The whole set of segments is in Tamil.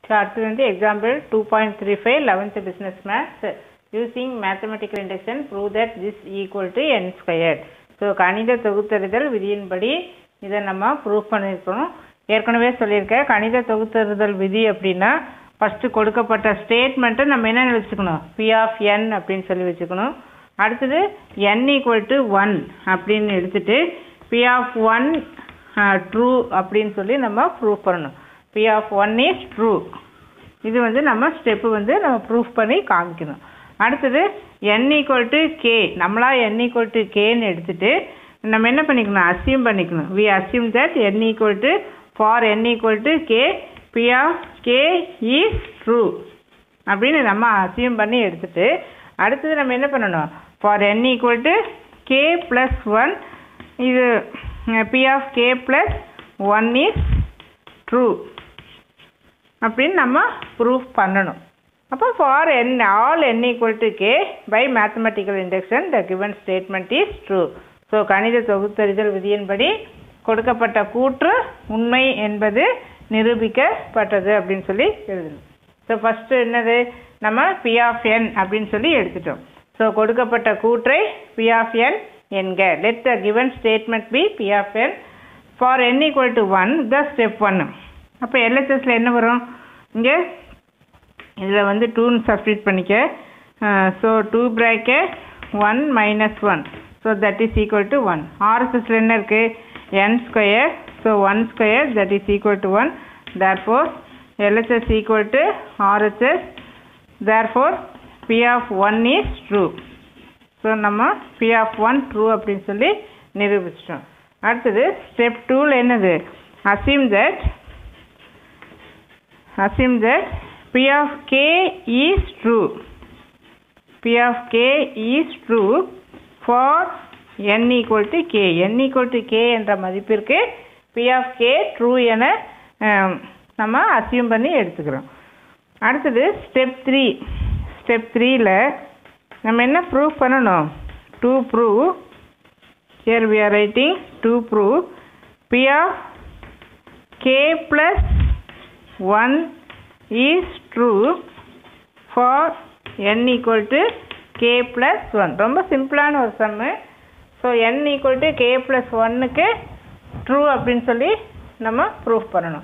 ஸோ அடுத்தது வந்து example two point three five eleventh business maths using mathematical induction prove that this equal to n squared so கணித தொகுத்தறிதல் விதியின்படி இதை நம்ம ப்ரூவ் பண்ணியிருக்கணும் ஏற்கனவே சொல்லியிருக்கேன் கணித தொகுத்தறிதல் விதி அப்படின்னா ஃபஸ்ட்டு கொடுக்கப்பட்ட ஸ்டேட்மெண்ட்டை நம்ம என்ன வச்சுக்கணும் பி ஆஃப் என் அப்படின்னு சொல்லி வச்சுக்கணும் அடுத்தது என் ஈக்குவல் டு ஒன் அப்படின்னு எடுத்துட்டு பி ஆஃப் ஒன் ட்ரூ அப்படின்னு சொல்லி நம்ம ப்ரூவ் பண்ணணும் P of one is true இது வந்து நம்ம ஸ்டெப்பு வந்து நம்ம ப்ரூஃப் பண்ணி காமிக்கணும் அடுத்தது என் ஈக்குவல் டு கே நம்மளா என் ஈக்குவல் டு கேன்னு எடுத்துட்டு நம்ம என்ன பண்ணிக்கணும் அசியூம் பண்ணிக்கணும் we assume that n equal to for n equal to k P of k is true அப்படின்னு நம்ம அசியூம் பண்ணி எடுத்துட்டு அடுத்தது நம்ம என்ன பண்ணணும் for n equal to k plus one இது P of k plus one is true அப்படின்னு நம்ம ப்ரூஃப் பண்ணணும் அப்போ for n all n equal to k by mathematical induction the given statement is true so கணித தொகுத்தறிதல் விதியின்படி கொடுக்கப்பட்ட கூற்று உண்மை என்பது நிரூபிக்கப்பட்டது அப்படின்னு சொல்லி எழுதணும் ஸோ ஃபஸ்ட்டு என்னது நம்ம பி ஆஃப் என் அப்படின்னு சொல்லி எடுத்துட்டோம் ஸோ கொடுக்கப்பட்ட கூற்றை பி ஆஃப் என் என்க let the given statement be P of n for n equal to one the step one அப்போ எல்ஹெச்எஸில் என்ன வரும் இங்கே இதில் வந்து டூன்னு சப்ஸ்டியூட் பண்ணிக்க so two bracket one minus one so that is equal to one ஆர்எஸ்எஸில் என்ன இருக்குது n square so one square that is equal to one therefore L H S equal to R H S therefore P of one is true so நம்ம பி ஆஃப் ஒன் ட்ரூ அப்படின்னு சொல்லி நிரூபிச்சிட்டோம் அடுத்தது ஸ்டெப் டூவில் என்னது assume that assume that p of k is true p of k is true for n equal to k n equal to k என்ற மதிப்பிற்கு p of k true என நம்ம அசியூம் பண்ணி எடுத்துக்கிறோம் அடுத்தது ஸ்டெப் த்ரீ ஸ்டெப் த்ரீயில் நம்ம என்ன ப்ரூவ் பண்ணணும் to prove here we are writing to prove p of k plus 1 is true for n equal to k plus 1 ரொம்ப சிம்பிளான ஒரு sum so n equal to k plus 1க்கு ட்ரூ அப்படின்னு சொல்லி நம்ம ப்ரூஃப் பண்ணணும்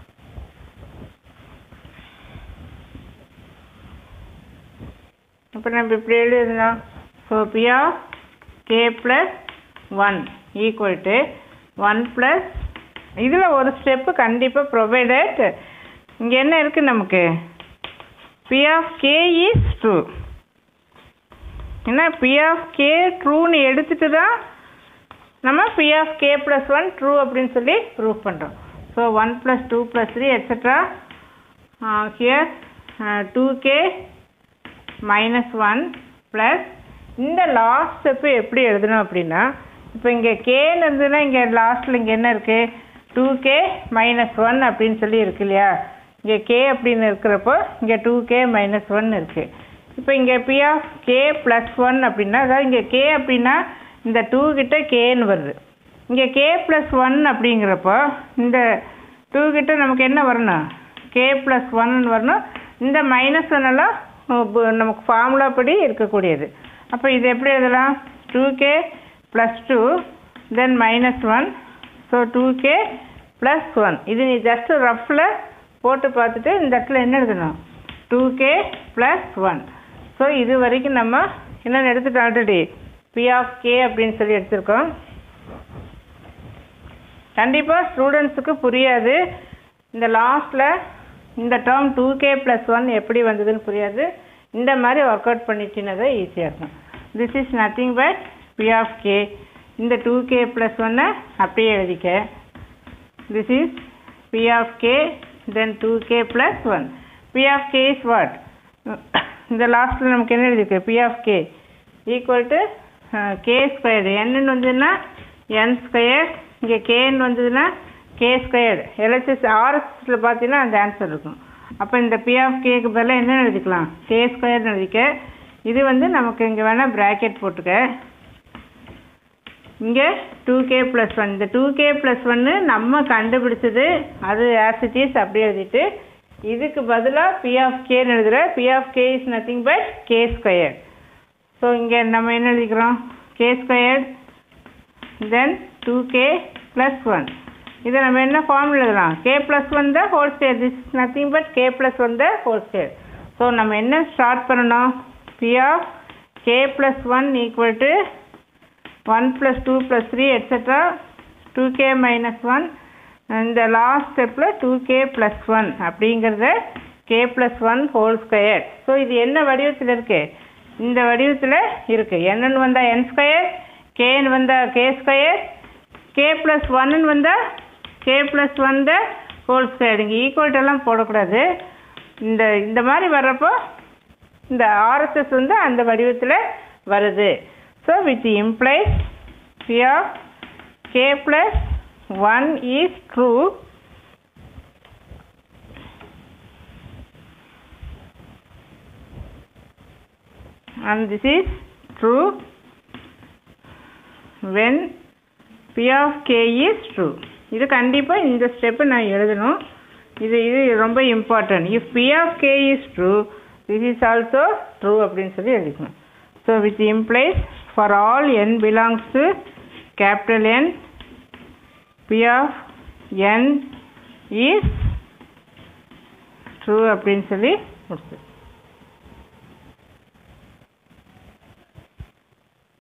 இப்போ நம்ம இப்படி எழுதுனா so P of k plus one equal to one plus இதில் ஒரு ஸ்டெப்பு கண்டிப்பாக ப்ரொவைடட் இங்கே என்ன இருக்குது நமக்கு P of k is true ஏன்னா பி ஆஃப் கே ட்ரூன்னு எடுத்துட்டு தான் நம்ம P of k plus one true அப்படின்னு சொல்லி ப்ரூவ் பண்ணுறோம் so one plus two plus three et cetera here two k minus one plus இந்த லாஸ்ட் ஸ்டெப்பு எப்படி எழுதணும் அப்படின்னா இப்போ இங்கே கேன்னு இருந்ததுன்னா இங்கே லாஸ்ட்டில் இங்கே என்ன இருக்குது டூ கே மைனஸ் ஒன் அப்படின்னு சொல்லி இருக்கு இல்லையா இங்கே கே அப்படின்னு இருக்கிறப்போ இங்கே டூ கே மைனஸ் ஒன் இருக்குது இப்போ இங்கே P of k plus one அப்படின்னா அதாவது இங்கே கே அப்படின்னா இந்த டூ கிட்ட கேன்னு வருது இங்கே கே ப்ளஸ் ஒன் அப்படிங்கிறப்போ இந்த டூ கிட்ட நமக்கு என்ன வரணும் கே ப்ளஸ் ஒன்னு வரணும் இந்த மைனஸ் ஒன்னெல்லாம் நமக்கு ஃபார்முலா படி இருக்கக்கூடியது அப்போ இது எப்படி எழுதலாம் two k plus two then minus one so two k plus one இது நீ ஜஸ்ட்டு ரஃப்பில் போட்டு பார்த்துட்டு இந்த இடத்துல என்ன எழுதணும் two k plus one so இது வரைக்கும் நம்ம என்னென்னு எடுத்துட்டோம் ஆல்ரெடி பி ஆஃப் கே அப்படின்னு சொல்லி எடுத்திருக்கோம் கண்டிப்பாக ஸ்டூடெண்ட்ஸுக்கு புரியாது இந்த லாஸ்ட்டில் இந்த term two k plus one எப்படி வந்ததுன்னு புரியாது இந்த மாதிரி ஒர்க் அவுட் பண்ணிட்டினதை ஈஸியாக இருக்கும் this is nothing but P of k இந்த டூ கே ப்ளஸ் ஒன்னை அப்படியே எழுதிக்க this is P of k then two k plus one P of k is what இந்த லாஸ்ட்டில் நமக்கு என்ன எழுதிருக்கு P of k equal to k squared என்னன்னு வந்ததுன்னா என் ஸ்கொயர் இங்கே கேன்னு வந்ததுன்னா கே ஸ்கொயர்டு எல்ஹெச்எஸ் ஆர்எஸ்எஸில் பார்த்தீங்கன்னா அந்த ஆன்சர் இருக்கும் அப்போ இந்த பி ஆஃப் கேக்கு பதிலாக என்ன எழுதிக்கலாம் கே ஸ்கொயர்னு எழுதிக்க இது வந்து நமக்கு இங்கே வேணால் ப்ராக்கெட் போட்டுக்க இங்கே டூ கே ப்ளஸ் ஒன் இந்த டூ கே ப்ளஸ் ஒன்று நம்ம கண்டுபிடிச்சது அது ஆஸ் இட் இஸ் அப்படியே எழுதிட்டு இதுக்கு பதிலாக பி ஆஃப் கேன்னு எழுதுகிற P of k is nothing but k square so இங்கே நம்ம என்ன எழுதிக்கிறோம் k square then two k plus one இதை நம்ம என்ன ஃபார்முலா எழுதலாம் k plus one the whole square this is nothing but k plus one the whole square so நம்ம என்ன ஸ்டார்ட் பண்ணணும் P of k plus one equal to one plus two plus three etcetera two k minus one இந்த லாஸ்ட் ஸ்டெப்பில் டூ கே ப்ளஸ் ஒன் அப்படிங்கிறத k plus one whole square so இது என்ன வடிவத்தில் இருக்குது இந்த வடிவத்தில் இருக்குது என்னன்னு வந்தால் என் ஸ்கொயர் கேன்னு வந்தால் கே ஸ்கொயர் கே ப்ளஸ் ஒன்னு வந்தால் k plus one the whole square இங்கே ஈக்குவல்ட்டெல்லாம் போடக்கூடாது இந்த இந்த மாதிரி வர்றப்போ இந்த ஆர்எஸ்எஸ் வந்து அந்த வடிவத்தில் வருது so with implies P of k plus one is true and this is true when p of k is true இது கண்டிப்பாக இந்த ஸ்டெப்பு நான் எழுதணும் இது இது ரொம்ப important if P of k is true this is also true அப்படின்னு சொல்லி எழுதிக்கணும் so with implies for all n belongs to capital n P of n is true அப்படின்னு சொல்லி முடிச்சு